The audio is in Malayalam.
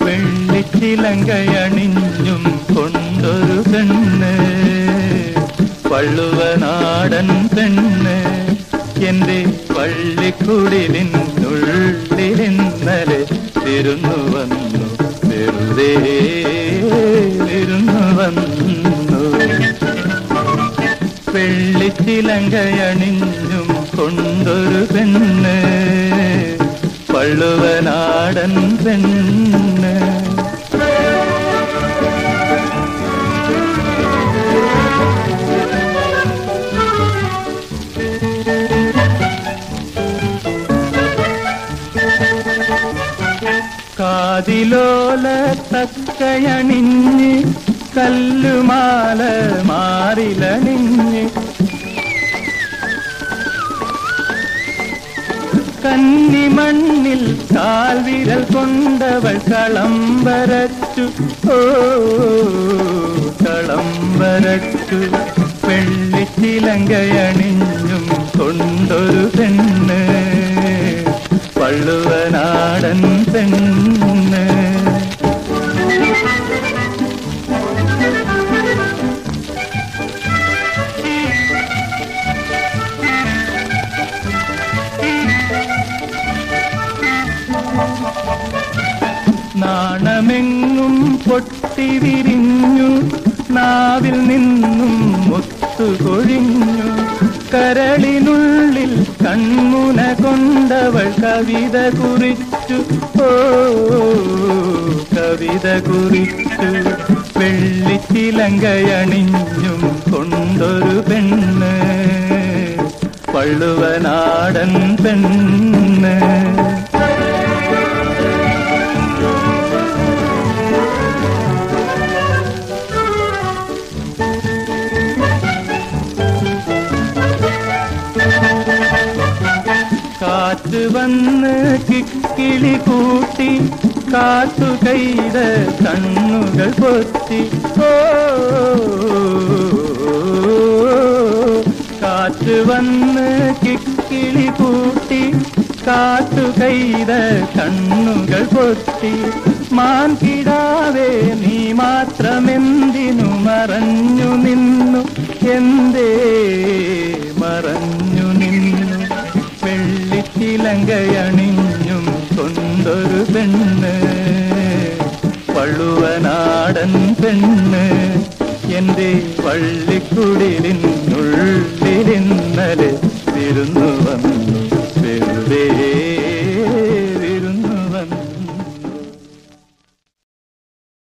വെള്ളിച്ചിലങ്കയണിഞ്ഞും കൊണ്ടൊരു പെണ്ണ് പള്ളുവനാടൻ പെണ്ണ് എന്റെ പള്ളിക്കുടിലിനുള്ളിലിന്നലെ തിരുന്നു വന്നു വെറുതെ തിരുന്നു വന്നു വെള്ളിച്ചിലങ്കയണിഞ്ഞും കൊണ്ടൊരു പെണ്ണ് പള്ളുവനാടൻ പെണ്ണ് കാതിലോല തക്കയണിഞ്ഞ് കല്ലുമാല മാറിലണിഞ്ഞ് കന്നിമണ്ണിൽ കാൽവിരൽ കൊണ്ടവൾ കളം വരച്ചു ഓ കളം വരച്ചു വെള്ളിച്ചിലങ്കയണിഞ്ഞും കൊണ്ടൊരു പെണ്ണ് പള്ളുവനാടൻ പെണ്ണ് നാണമെങ്ങും പൊട്ടി വിരിഞ്ഞു നാവിൽ നിന്നും മുത്തുകൊഴിഞ്ഞു കരളിനുള്ളിൽ കൺമുന കൊണ്ടവൾ കവിത കുറിച്ചു ഓ കവിത കുറിച്ചു വെള്ളിച്ചിലങ്കയണിഞ്ഞും കൊണ്ടൊരു പെണ്ണ് പള്ളുവനാടൻ പെണ്ണ് കാറ്റ് വന്ന് കിക്കിളി കൂട്ടി കാത്തു കൈത കണ്ണുകൾ പൊത്തി ഓ കാറ്റ് വന്ന് കിക്കിളി കൂട്ടി കാത്തു കൈത കണ്ണുകൾ പൊത്തി മാൻ കിടാവേ നീ മാത്രമെന്തിനു മറഞ്ഞു നിന്നു എന്തേ മറഞ്ഞു നിന്നു വെള്ളിച്ചിലങ്കയണിഞ്ഞും കൊണ്ടൊരു പെണ്ണ് പള്ളുവനാടൻ പെണ്ണ് എന്റെ പള്ളിക്കുടിലിനുള്ളിലിന്നലെ തിരുന്നു വന്നു വെറുതെ